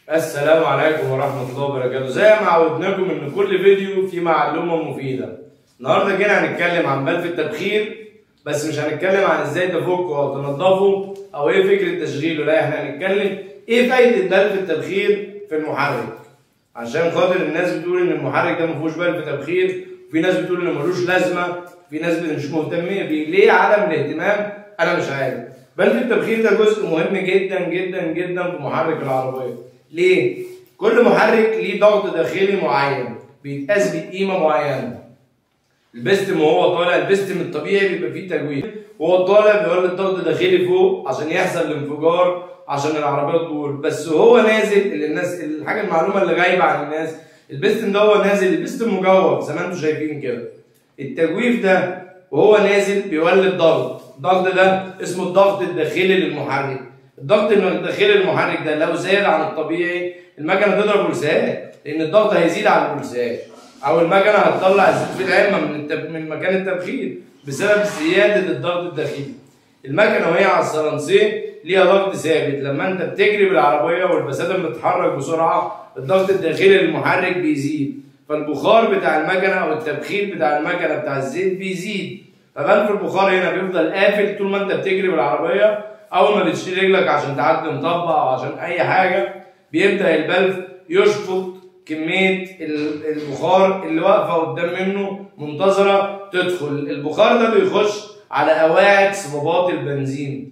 السلام عليكم ورحمة الله وبركاته زي ما عودناكم ان كل فيديو فيه معلومة مفيدة النهاردة جينا هنتكلم عن بلف التبخير بس مش هنتكلم عن ازاي تفكه او تنضفه او ايه فكرة تشغيله لا احنا هنتكلم ايه فايدة بلف التبخير في المحرك عشان خاطر الناس بتقول ان المحرك ده مفيهوش بلف تبخير وفي ناس بتقول ان ملوش لازمة في ناس مش مهتمية بيه ليه عدم الاهتمام انا مش عارف بلف التبخير ده جزء مهم جدا جدا جدا في محرك العربية ليه؟ كل محرك ليه ضغط داخلي معين بيتقاس بقيمه معينه. البستم وهو طالع البستم الطبيعي بيبقى فيه تجويف وهو طالع بيولد ضغط داخلي فوق عشان يحصل الانفجار عشان العربيه تدور بس وهو نازل اللي الناس الحاجه المعلومه اللي غايبه عن الناس البستم ده هو نازل البستم مجوف زي ما انتم شايفين كده. التجويف ده وهو نازل بيولد ضغط الضغط ده اسمه الضغط الداخلي للمحرك الضغط الداخلي للمحرك ده لو زاد عن الطبيعي المكنه تضرب بلسات لان الضغط هيزيد عن البلسات او المكنه هتطلع الزيت في العمه من التب... من مكان التبخير بسبب زياده الضغط الداخلي المكنه وهي على الصلانسيه ليها ضغط ثابت لما انت بتجري بالعربيه والبساتم بتتحرك بسرعه الضغط الداخلي للمحرك بيزيد فالبخار بتاع المكنه او التبخير بتاع المكنه بتاع الزيت بيزيد فبلف البخار هنا بيفضل قافل طول ما انت بتجري بالعربيه اول ما بتشيل رجلك عشان تعدي مطبق او عشان اي حاجه بيبدا البلف يشفط كميه البخار اللي واقفه قدام منه منتظره تدخل البخار ده بيخش على قواعد صبابات البنزين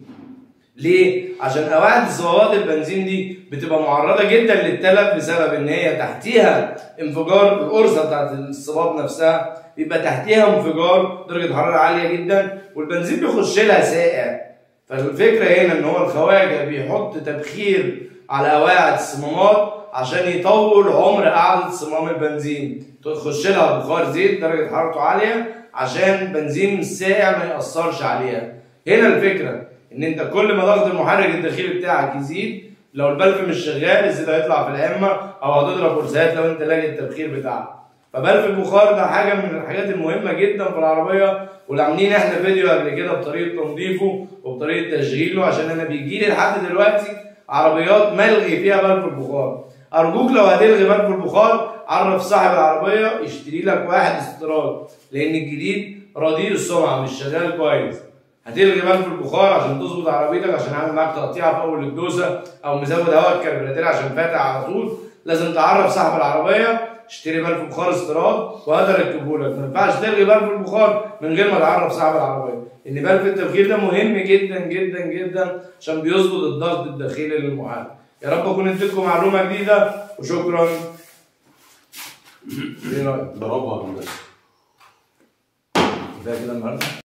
ليه؟ عشان قواعد صبابات البنزين دي بتبقى معرضه جدا للتلف بسبب ان هي تحتيها انفجار القرصه بتاعت الصباب نفسها بيبقى تحتيها انفجار درجه حراره عاليه جدا والبنزين بيخش لها سائع فالفكره هنا ان هو الخواجه بيحط تبخير على قواعد الصمامات عشان يطول عمر قعده صمام البنزين تخش لها بخار زيت درجه حرارته عاليه عشان بنزين ساقع ما ياثرش عليها هنا الفكره ان انت كل ما ضغط المحرك الداخلي بتاعك يزيد لو البلف مش شغال الزيت هيطلع في العمه او هتضرب قرصات لو انت لاقي التبخير بتاعك فبلف البخار ده حاجه من الحاجات المهمه جدا في العربيه واللي عاملين احنا فيديو قبل كده بطريقه تنظيفه وبطريقه تشغيله عشان انا بيجي لي لحد دلوقتي عربيات ملغي فيها بلف البخار ارجوك لو هتلغي بلف البخار عرف صاحب العربيه يشتري لك واحد استيراد لان الجديد رديء السمعه مش شغال كويس هتلغي بلف البخار عشان تظبط عربيتك عشان عامل معاك تقطيعه في اول الدوسه او مزود هواء الكربوراتير عشان فاتح على طول لازم تعرف صاحب العربيه اشتري بلف بخار استيراد وهذا ركبه لك ما ينفعش تلغي بلف البخار من غير ما تعرف صاحب العربيه ان بلف التبخير ده مهم جدا جدا جدا عشان بيظبط الضغط الداخلي للمحرك يا رب اكون اديتكم معلومه جديده وشكرا ايه رايك؟ برافو على الناس كفايه كده النهارده